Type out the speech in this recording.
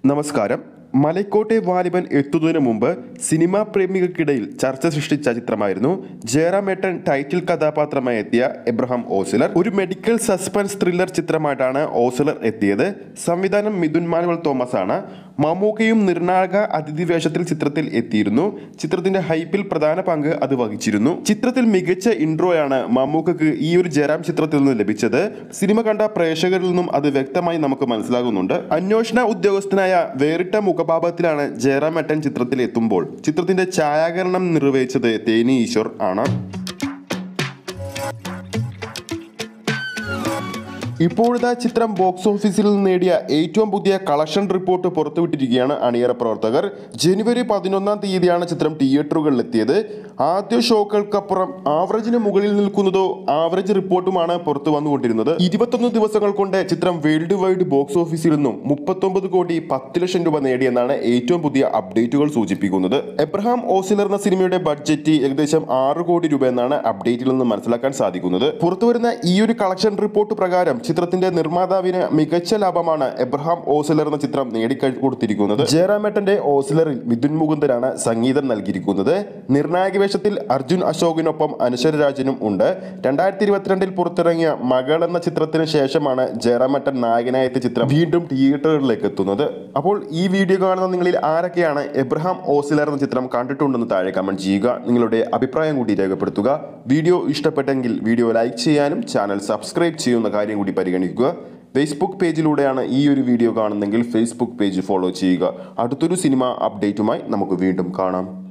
നമസ്കാരം മലക്കോട്ടെ വാലിബൻ എത്തുന്നതിന് മുമ്പ് സിനിമാ പ്രേമികൾക്കിടയിൽ ചർച്ച സൃഷ്ടിച്ച ചിത്രമായിരുന്നു ജയറാമേട്ടൻ ടൈറ്റിൽ കഥാപാത്രമായി എത്തിയ എബ്രഹാം ഓസിലർ ഒരു മെഡിക്കൽ സസ്പെൻസ് ത്രില്ലർ ചിത്രമായിട്ടാണ് ഓസിലർ എത്തിയത് സംവിധാനം മിഥുൻ മാനുവൽ തോമസ് ആണ് മമ്മൂക്കയും നിർണായക അതിഥി വേഷത്തിൽ ചിത്രത്തിൽ എത്തിയിരുന്നു ചിത്രത്തിന്റെ ഹൈപ്പിൽ പ്രധാന പങ്ക് അത് വഹിച്ചിരുന്നു ചിത്രത്തിൽ മികച്ച ഇൻട്രോയാണ് മമ്മൂക്കക്ക് ഈ ഒരു ജയറാം ചിത്രത്തിൽ നിന്ന് ലഭിച്ചത് സിനിമ കണ്ട പ്രേക്ഷകരിൽ നിന്നും അത് വ്യക്തമായി നമുക്ക് മനസ്സിലാകുന്നുണ്ട് അന്വേഷണ ഉദ്യോഗസ്ഥനായ വേറിട്ട മുഖഭാവത്തിലാണ് ജയറാം ഏട്ടൻ ചിത്രത്തിൽ എത്തുമ്പോൾ ചിത്രത്തിന്റെ ഛായാകരണം നിർവഹിച്ചത് തേനി ഈശ്വർ ആണ് ഇപ്പോഴത്തെ ചിത്രം ബോക്സ് ഓഫീസിൽ നിന്ന് നേടിയ ഏറ്റവും പുതിയ കളക്ഷൻ റിപ്പോർട്ട് പുറത്തുവിട്ടിരിക്കുകയാണ് അണിയറ പ്രവർത്തകർ ജനുവരി പതിനൊന്നാം തീയതിയാണ് ചിത്രം തിയേറ്ററുകളിൽ എത്തിയത് ആദ്യ ഷോകൾക്കപ്പുറം ആവറേജിന് മുകളിൽ നിൽക്കുന്നതോ ആവറേജ് റിപ്പോർട്ടുമാണ് പുറത്തു വന്നുകൊണ്ടിരുന്നത് ഇരുപത്തൊന്ന് ദിവസങ്ങൾ കൊണ്ട് ചിത്രം വേൾഡ് വൈഡ് ബോക്സ് ഓഫീസിൽ നിന്നും മുപ്പത്തൊമ്പത് കോടി പത്ത് ലക്ഷം രൂപ നേടിയെന്നാണ് ഏറ്റവും പുതിയ അപ്ഡേറ്റുകൾ സൂചിപ്പിക്കുന്നത് എബ്രഹാം ഓസിലർ എന്ന സിനിമയുടെ ബഡ്ജറ്റ് ഏകദേശം ആറ് കോടി രൂപ എന്നാണ് അപ്ഡേറ്റിൽ നിന്ന് മനസ്സിലാക്കാൻ സാധിക്കുന്നത് പുറത്തുവരുന്ന ഈ ഒരു കളക്ഷൻ റിപ്പോർട്ട് പ്രകാരം ചിത്രത്തിന്റെ നിർമ്മാതാവിന് മികച്ച ലാഭമാണ് എബ്രഹാം ഓസിലർ എന്ന ചിത്രം നേടിക്കൊടുത്തിരിക്കുന്നത് ജയറാമേട്ടന്റെ ഓസിലറിൽ മിഥുൻ മുകുന്ദനാണ് സംഗീതം നൽകിയിരിക്കുന്നത് നിർണായക വേഷത്തിൽ അർജുൻ അശോകിനൊപ്പം അനശ്വര രാജനും ഉണ്ട് രണ്ടായിരത്തി ഇരുപത്തിരണ്ടിൽ പുറത്തിറങ്ങിയ മകൾ എന്ന ചിത്രത്തിന് ശേഷമാണ് ജയറാമേട്ടൻ നായകനായ എത്തിയ ചിത്രം വീണ്ടും തിയേറ്ററുകളിലേക്ക് എത്തുന്നത് അപ്പോൾ ഈ വീഡിയോ കാണുന്ന നിങ്ങളിൽ ആരൊക്കെയാണ് എബ്രഹാം ഓസിലർ എന്ന ചിത്രം കണ്ടിട്ടുണ്ടെന്ന് താഴെ കമന്റ് ചെയ്യുക നിങ്ങളുടെ അഭിപ്രായം കൂടി രേഖപ്പെടുത്തുക വീഡിയോ ഇഷ്ടപ്പെട്ടെങ്കിൽ വീഡിയോ ലൈക്ക് ചെയ്യാനും ചാനൽ സബ്സ്ക്രൈബ് ചെയ്യുന്ന കാര്യം കൂടി പരിഗണിക്കുക ഫേസ്ബുക്ക് പേജിലൂടെയാണ് ഈ ഒരു വീഡിയോ കാണുന്നെങ്കിൽ ഫേസ്ബുക്ക് പേജ് ഫോളോ ചെയ്യുക അടുത്തൊരു സിനിമ അപ്ഡേറ്റുമായി നമുക്ക് വീണ്ടും കാണാം